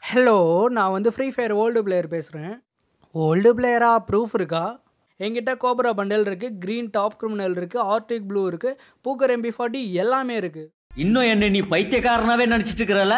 Hello நான் வந்து free fire old player பேசுகிறேன் ஓல்டு பிளேயரா ப்ரூஃப் இருக்கா என்கிட்ட கோப்ரா பண்டல் இருக்குது க்ரீன் டாப் கிரிமினல் இருக்குது ஆர்டிக் ப்ளூ இருக்குது பூக்கர் எம்பி ஃபார்ட்டி எல்லாமே இருக்குது இன்னும் என்ன நீ பைத்தியக்காரனாவே நினைச்சிட்டு இருக்கிறல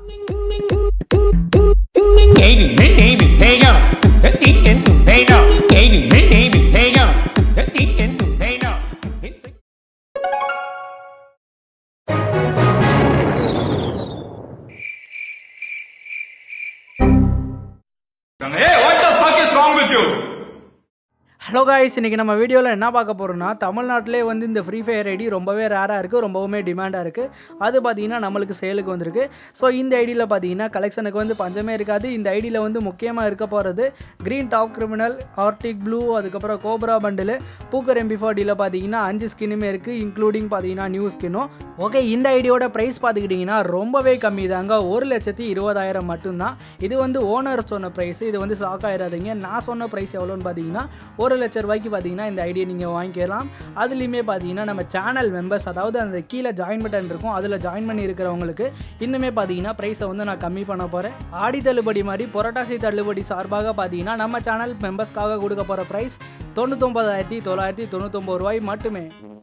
Hey, what the fuck is wrong with you? Hello guys இன்றைக்கி நம்ம வீடியோவில் என்ன பார்க்க போகிறோம்னா தமிழ்நாட்டிலே வந்து இந்த ஃப்ரீ ஃபயர் ஐடி ரொம்பவே ரேராக இருக்குது ரொம்பவுமே டிமாண்டாக இருக்குது அது பார்த்தீங்கன்னா நம்மளுக்கு சேலுக்கு வந்திருக்கு ஸோ இந்த ஐடியில் பார்த்தீங்கன்னா கலெக்ஷனுக்கு வந்து பஞ்சமே இருக்காது இந்த ஐடியில் வந்து முக்கியமாக இருக்க போகிறது green top criminal arctic blue அதுக்கப்புறம் கோப்ரா பண்டில் பூக்கர் எம்பி ஃபார்ட்டியில் பார்த்தீங்கன்னா அஞ்சு ஸ்கின்னுமே இருக்குது இன்க்ளூடிங் பார்த்தீங்கன்னா நியூ ஸ்கின்னும் ஓகே இந்த ஐடியோட ப்ரைஸ் பார்த்துக்கிட்டிங்கன்னா ரொம்பவே கம்மி தாங்க ஒரு லட்சத்தி இருபதாயிரம் மட்டும்தான் இது வந்து ஓனர் சொன்ன ப்ரைஸ் இது வந்து ஷாக் ஆயிடாதீங்க நான் சொன்ன ப்ரைஸ் எவ்வளோன்னு பார்த்தீங்கன்னா ஒரு லட்ச ரூபாய்க்கு பார்த்தீங்கன்னா இந்த ஐடியை நீங்கள் வாங்கிக்கலாம் அதுலேயுமே பார்த்தீங்கன்னா நம்ம சேனல் மெம்பர்ஸ் அதாவது அந்த கீழே ஜாயின் பட்டன் இருக்கும் அதில் ஜாயின் பண்ணி இருக்கிறவங்களுக்கு இன்னுமே பார்த்தீங்கன்னா ப்ரைஸை வந்து நான் கம்மி பண்ண போகிறேன் ஆடி தள்ளுபடி மாதிரி புரட்டாசி தள்ளுபடி சார்பாக பார்த்தீங்கன்னா நம்ம சேனல் மெம்பர்ஸ்க்காக கொடுக்க போகிற ப்ரைஸ் தொண்ணூத்தொம்பதாயிரத்தி தொள்ளாயிரத்தி தொண்ணூத்தொம்பது ரூபாய் மட்டுமே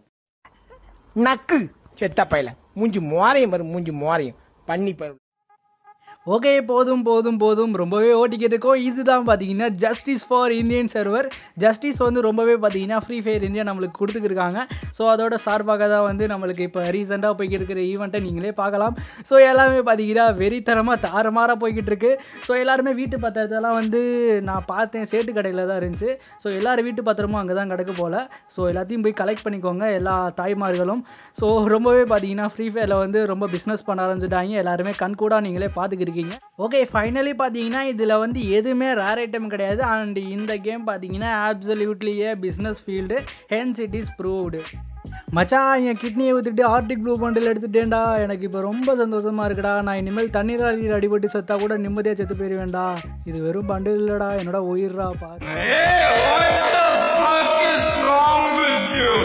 நக்கு செத்த பையல மூஞ்சி மோரையும் பாரு மூஞ்சி மோரையும் பண்ணி பாரு ஓகே போதும் போதும் போதும் ரொம்பவே ஓட்டிக்கிறதுக்கும் இதுதான் பார்த்தீங்கன்னா justice for Indian server justice வந்து ரொம்பவே பார்த்தீங்கன்னா ஃப்ரீ ஃபயர் இந்தியா நம்மளுக்கு கொடுத்துருக்காங்க ஸோ அதோட சார்பாக தான் வந்து நம்மளுக்கு இப்போ ரீசெண்டாக போய்கிட்டு இருக்கிற ஈவெண்ட்டை நீங்களே பார்க்கலாம் ஸோ எல்லாமே பார்த்தீங்கன்னா வெறித்தனமாக தாறுமாறாக போய்கிட்டு இருக்கு ஸோ எல்லாருமே வீட்டு பத்திரத்தெல்லாம் வந்து நான் பார்த்தேன் சேட்டு கடையில் தான் இருந்துச்சு ஸோ எல்லாரும் வீட்டு பத்திரமும் அங்கே தான் கிடக்கு போல் ஸோ எல்லாத்தையும் போய் கலெக்ட் பண்ணிக்கோங்க எல்லா தாய்மார்களும் ஸோ ரொம்பவே பார்த்தீங்கன்னா ஃப்ரீ ஃபயரில் வந்து ரொம்ப பிஸ்னஸ் பண்ண ஆரம்பிச்சுட்டாங்க எல்லாருமே கண் கூட நீங்களே பார்த்துக்கிருக்கீங்க ஓகே ஃபைனலி பார்த்தீங்கன்னா இதில் வந்து எதுவுமே ரேர் ஐட்டம் கிடையாது அண்ட் இந்த கேம் பார்த்தீங்கன்னா ஆப்சல்யூட்லியே business field hence it is proved மச்சான் என் கிட்னியை ஊற்றிட்டு ஆர்டிக் ப்ளூ பண்டில் எடுத்துட்டேன்டா எனக்கு இப்போ ரொம்ப சந்தோஷமாக இருக்குடா நான் இனிமேல் தண்ணீர் அடி அடிபட்டு செத்தா கூட நிம்மதியாக செத்து போயிடுவேன்டா இது வெறும் பண்டில் இல்லைடா என்னோட உயிர்ரா பாரு Hey, what the fuck is wrong with you?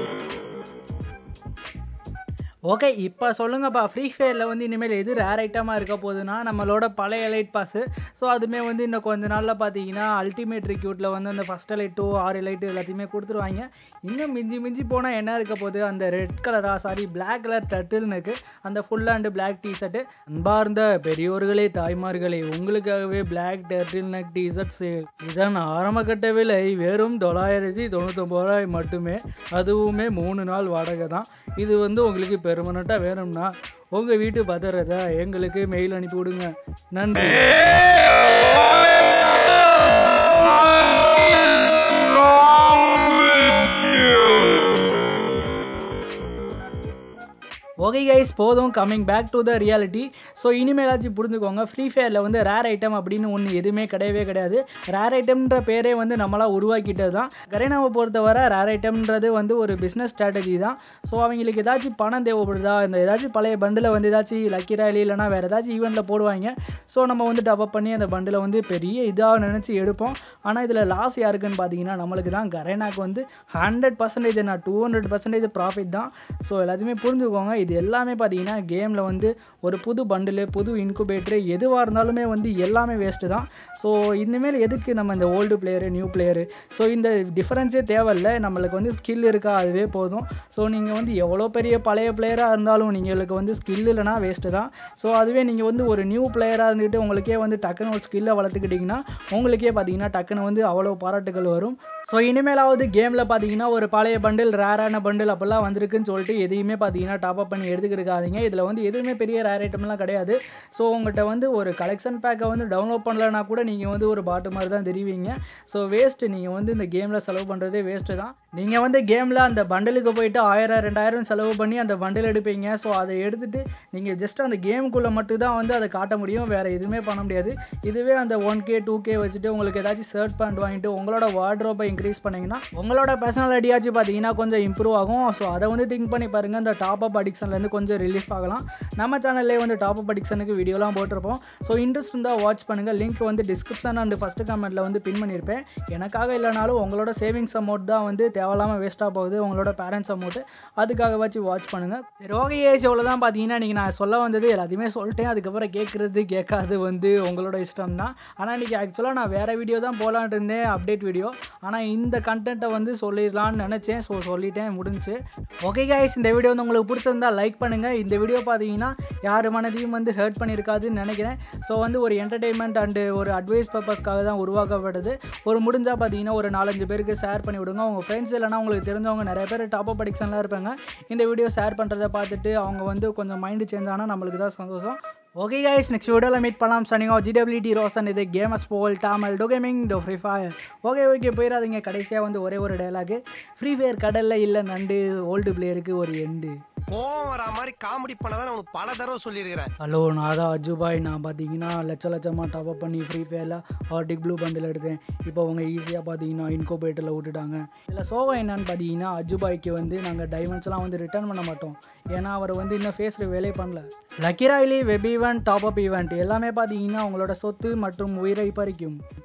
Okay இப்போ சொல்லுங்கப்பா ஃப்ரீ ஃபயரில் வந்து இனிமேல் எது ரேர் ஐட்டமாக இருக்க போகுதுன்னா நம்மளோட பழைய எலைட் பாஸு ஸோ அதுவுமே வந்து இன்னும் கொஞ்ச நாளில் பார்த்தீங்கன்னா அல்டிமேட் ரிக்யூட்டில் வந்து அந்த ஃபஸ்ட் எலைட் டூ ஆறு எலைட் எல்லாத்தையுமே கொடுத்துருவாங்க இன்னும் மிஞ்சி மிஞ்சி போனால் என்ன இருக்க போகுது அந்த ரெட் கலரா சாரி பிளாக் கலர் டட்டில்னுக்கு அந்த ஃபுல் அண்டு பிளாக் டிஷர்ட்டு அன்பார்ந்த பெரியோர்களே தாய்மார்களே உங்களுக்காகவே black turtle neck t-shirt sale இதன் ஆரம்பகட்ட விலை வெறும் தொள்ளாயிரத்தி தொண்ணூத்தொம்பது ரூபாய் மட்டுமே அதுவுமே மூணு நாள் வாடகை தான் இது வந்து உங்களுக்கு பெர்மனண்ட்டாக வேணும்னா உங்கள் வீட்டு பத்திரத்தை எங்களுக்கு மெயில் அனுப்பி விடுங்க நன்றி ஓகே கைஸ் போதும் coming back to the reality so இனிமேலாச்சும் புரிஞ்சுக்கோங்க ஃப்ரீ ஃபயரில் வந்து ரேர் ஐட்டம் அப்படின்னு ஒன்று எதுவுமே கிடையவே கிடையாது ரேர் ஐட்டம்ன்ற பேரே வந்து நம்மளாக உருவாக்கிட்டது தான் கரேனாவை பொறுத்தவரை ரேர் ஐட்டம்ன்றது வந்து ஒரு பிஸ்னஸ் ஸ்ட்ராட்டஜி தான் ஸோ அவங்களுக்கு ஏதாச்சும் பணம் தேவைப்படுதா இந்த ஏதாச்சும் பழைய பண்டில் வந்து ஏதாச்சும் லக்கி ரேலி இல்லைனா வேறு ஏதாச்சும் ஈவெண்ட்டில் போடுவாங்க ஸோ நம்ம வந்து டெவலப் பண்ணி அந்த பண்டில் வந்து பெரிய இதாக நினச்சி எடுப்போம் ஆனால் இதில் லாஸ் யாருக்குன்னு பார்த்தீங்கன்னா நம்மளுக்கு தான் கரேனாக்கு வந்து ஹண்ட்ரட் பர்சன்டேஜ் நான் டூ ஹண்ட்ரட் பர்சன்டேஜ் ப்ராஃபிட் தான் ஸோ எல்லாத்தையுமே புரிஞ்சுக்கோங்க இது எல்லாமே பார்த்தீங்கன்னா கேமில் வந்து ஒரு புது பண்டிலு புது இன்குபேட்டரு எதுவாக இருந்தாலுமே வந்து எல்லாமே வேஸ்ட்டு தான் ஸோ இனிமேல் எதுக்கு நம்ம இந்த old player new player so இந்த டிஃப்ரென்ஸே தேவையில்ல நம்மளுக்கு வந்து ஸ்கில் இருக்கா அதுவே போதும் ஸோ நீங்கள் வந்து எவ்வளோ பெரிய பழைய பிளேயராக இருந்தாலும் நீங்களுக்கு வந்து ஸ்கில் இல்லைனா வேஸ்ட்டு தான் ஸோ அதுவே நீங்கள் வந்து ஒரு நியூ பிளேயராக இருந்துக்கிட்டு உங்களுக்கே வந்து டக்குன்னு ஒரு ஸ்கில்லை வளர்த்துக்கிட்டிங்கன்னா உங்களுக்கே பார்த்தீங்கன்னா டக்குன்னு வந்து அவ்வளோ பாராட்டுகள் வரும் ஸோ இனிமேலாவது கேமில் பார்த்தீங்கன்னா ஒரு பழைய பண்டில் ரேரான பண்டில் அப்படிலாம் வந்திருக்குன்னு சொல்லிட்டு எதையுமே பார்த்தீங்கன்னா டாப் அப் பண்ணி எடுத்துக்கிருக்காதீங்க இதில் வந்து எதுவுமே பெரிய ரேர் ஐட்டம்லாம் கிடையாது ஸோ உங்கள்கிட்ட வந்து ஒரு கலெக்ஷன் பேக்கை வந்து டவுன்லோட் பண்ணலனா கூட நீங்கள் வந்து ஒரு பாட்டு மாதிரி தான் தெரிவிங்க ஸோ வேஸ்ட்டு நீங்கள் வந்து இந்த கேமில் செலவு பண்ணுறதே வேஸ்ட்டு தான் நீங்கள் வந்து கேமில் அந்த பண்டலுக்கு போயிட்டு ஆயிரம் ரெண்டாயிரம் செலவு பண்ணி அந்த பண்டில் எடுப்பீங்க ஸோ அதை எடுத்துகிட்டு நீங்கள் ஜஸ்ட் அந்த கேமுக்குள்ளே மட்டும் தான் வந்து அதை காட்ட முடியும் வேறு எதுவுமே பண்ண முடியாது இதுவே அந்த ஒன் கே டூ கே வச்சுட்டு உங்களுக்கு ஏதாச்சும் ஷர்ட் பேண்ட் வாங்கிட்டு உங்களோட வார்ட்ரோப்பை இன்க்ரீஸ் பண்ணிங்கன்னா உங்களோட பர்சனாலிட்டியாச்சும் பார்த்தீங்கன்னா கொஞ்சம் இம்ப்ரூவ் ஆகும் ஸோ அதை வந்து திங்க் பண்ணி பாருங்கள் இந்த டாப் அப் அடிக்ஷனில் அதுலேருந்து கொஞ்சம் ரிலீஃப் ஆகலாம் நம்ம சேனல்லே வந்து டாப் படிக்ஷனுக்கு வீடியோலாம் போட்டிருப்போம் ஸோ இன்ட்ரெஸ்ட் இருந்தால் வாட்ச் பண்ணுங்கள் லிங்க் வந்து டிஸ்கிரிப்ஷன் அண்ட் ஃபஸ்ட்டு கமெண்ட்டில் வந்து பின் பண்ணியிருப்பேன் எனக்காக இல்லைனாலும் உங்களோட சேவிங்ஸ் அமௌண்ட் தான் வந்து தேவையில்லாமல் வேஸ்ட்டாக போகுது உங்களோட பேரண்ட்ஸ் அமௌண்ட்டு அதுக்காக வச்சு வாட்ச் பண்ணுங்கள் சரி ஓகே ஏஜ் எவ்வளோ தான் பார்த்தீங்கன்னா இன்றைக்கி நான் சொல்ல வந்தது எல்லாத்தையுமே சொல்லிட்டேன் அதுக்கப்புறம் கேட்குறது கேட்காது வந்து உங்களோட இஷ்டம் தான் ஆனால் இன்றைக்கி ஆக்சுவலாக நான் வேறு வீடியோ தான் போகலான்ட்டு இருந்தேன் அப்டேட் வீடியோ ஆனால் இந்த கண்டென்ட்டை வந்து சொல்லிடலான்னு நினச்சேன் ஸோ சொல்லிட்டேன் முடிஞ்சு ஓகே guys இந்த வீடியோ வந்து உங்களுக்கு பிடிச்சிருந்தா லைக் பண்ணுங்கள் இந்த வீடியோ பார்த்தீங்கன்னா யார் மனதையும் வந்து ஹர்ட் பண்ணியிருக்காதுன்னு நினைக்கிறேன் ஸோ வந்து ஒரு என்டர்டெயின்மெண்ட் அண்டு ஒரு அட்வைஸ் பர்பஸ்க்காக தான் உருவாக்கப்படுது ஒரு முடிஞ்சால் பார்த்தீங்கன்னா ஒரு நாலஞ்சு பேருக்கு ஷேர் பண்ணி விடுங்க உங்கள் ஃப்ரெண்ட்ஸ் இல்லைனா உங்களுக்கு தெரிஞ்சவங்க நிறைய பேர் டாப் அப் அடிக்ஷன்லாம் இருப்பாங்க இந்த வீடியோ ஷேர் பண்ணுறதை பார்த்துட்டு அவங்க வந்து கொஞ்சம் மைண்டு சேஞ்ச் ஆனால் நம்மளுக்கு தான் சந்தோஷம் ஓகே கைஸ் நெக்ஸ்ட் வீடியோவில் மீட் பண்ணலாம் சனிங்க ஜிடபிள்யூடி ரோசன் இது கேமஸ் போல் தாமல் டோ கேமிங் டோ ஃப்ரீ ஃபயர் ஓகே ஓகே போயிடாதீங்க கடைசியாக வந்து ஒரே ஒரு டைலாக் ஃப்ரீ ஃபயர் கடலில் இல்லை நண்டு ஓல்டு பிளேயருக்கு ஒரு எண்டு கோவம் வரா மாதிரி காமெடி பண்ணதான் உனக்கு பல தடவை சொல்லியிருக்கிறேன் ஹலோ நான் தான் அஜுபாய் நான் பார்த்தீங்கன்னா லட்ச லட்சமாக டாப் அப் பண்ணி ஃப்ரீ ஃபயரில் ஆர்டிக் ப்ளூ பண்டில் எடுத்தேன் இப்போ அவங்க ஈஸியாக பார்த்தீங்கன்னா இன்கோபேட்டரில் விட்டுட்டாங்க இதில் சோகம் என்னன்னு பார்த்தீங்கன்னா அஜுபாய்க்கு வந்து நாங்கள் டைமண்ட்ஸ்லாம் வந்து ரிட்டர்ன் பண்ண மாட்டோம் ஏன்னா அவர் வந்து இன்னும் ஃபேஸில் வேலையே பண்ணல லக்கிராயிலி web event top up event எல்லாமே பார்த்தீங்கன்னா அவங்களோட சொத்து மற்றும் உயிரை பறிக்கும்